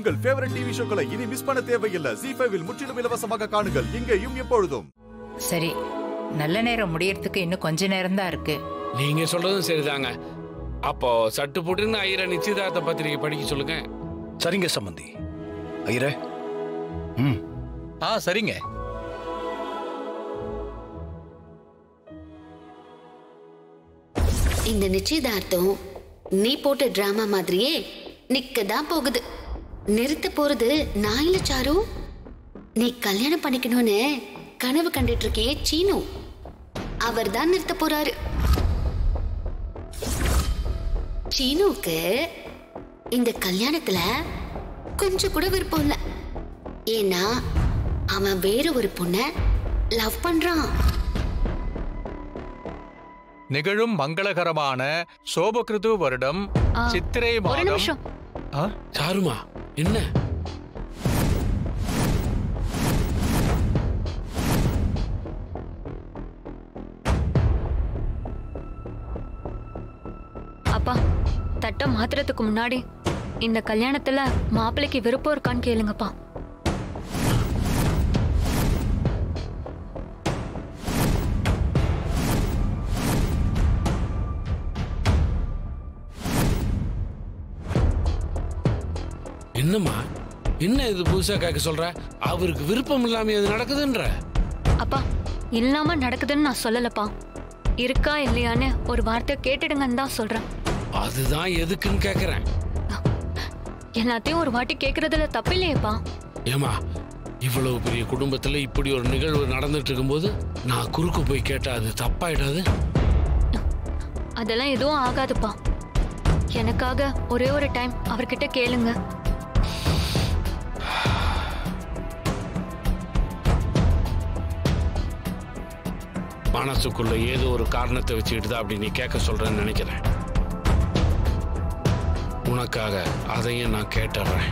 உங்கள் favourite TV ஷோக்களை இனி miss பண்ண தேவையில்லை ஜி ஃபைவில் முற்றிலும் இலவசமாக காணுங்கள் இங்கேயும் எப்பொழுதும் சரி நல்ல நேரம் முடியறதுக்கு இன்னும் கொஞ்ச நேரம் தான் இருக்கு நீங்க சொல்றதும் சரிதாங்க அப்போ சட்டு புட்டுன்னு ஐயரை நிச்சயதார்த்த பத்திரிகை படிக்க சொல்லுங்க சரிங்க சம்பந்தி ஐயரே ம் ஆ சரிங்க இந்த நிச்சயதார்த்தம் நீ போட்ட டிராமா மாதிரியே நிக்க தான் போகுது நிறுத்த போறது நான் இல்ல சாரு நீ கல்யாணம் பண்ணிக்கணும்னு கனவு கண்டுட்டு இருக்கியே சீனு அவர் தான் நிறுத்த போறாரு சீனுவுக்கு இந்த கல்யாணத்துல கொஞ்சம் கூட விருப்பம் இல்ல ஏன்னா அவன் வேற ஒரு பொண்ண லவ் பண்றான் நிகழும் மங்களகரமான சோபகிருது வருடம் ஆ, சித்திரை ஒரு மாதம் நிமிஷம் ஆ, சாருமா என்ன அப்பா தட்டை மாத்துறதுக்கு முன்னாடி இந்த கல்யாணத்துல மாப்பிள்ளைக்கு விருப்பம் இருக்கான்னு கேளுங்கப்பா என்னம்மா என்ன இது புதுசா கேட்க சொல்ற அவருக்கு விருப்பம் இல்லாம இது நடக்குதுன்ற அப்பா இல்லாம நடக்குதுன்னு நான் சொல்லலப்பா இருக்கா இல்லையான்னு ஒரு வார்த்தை கேட்டுடுங்கன்னு தான் சொல்றேன் அதுதான் எதுக்குன்னு கேக்குறேன் எல்லாத்தையும் ஒரு வாட்டி கேக்குறதுல தப்பில்லையேப்பா ஏமா இவ்வளவு பெரிய குடும்பத்துல இப்படி ஒரு நிகழ்வு நடந்துட்டு இருக்கும்போது நான் குறுக்கு போய் கேட்டா அது தப்பாயிடாது அதெல்லாம் எதுவும் ஆகாதுப்பா எனக்காக ஒரே ஒரு டைம் அவர்கிட்ட கேளுங்க மனசுக்குள்ள ஏதோ ஒரு காரணத்தை வச்சுக்கிட்டு தான் அப்படி நீ கேட்க சொல்றேன்னு நினைக்கிறேன் உனக்காக அதையும் நான் கேட்டுறேன்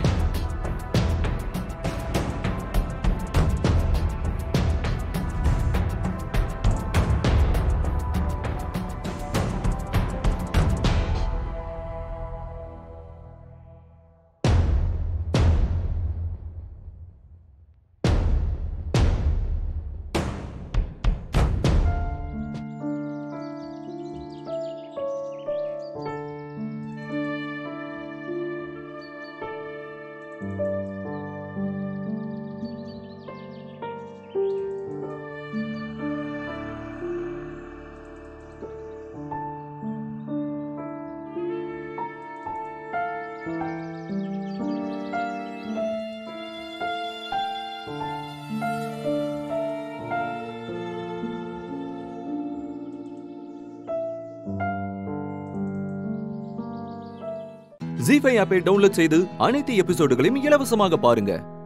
ஜி ஃபைவ் ஆப்பை டவுன்லோட் செய்து அனைத்து எபிசோடுகளையும் இலவசமாக பாருங்க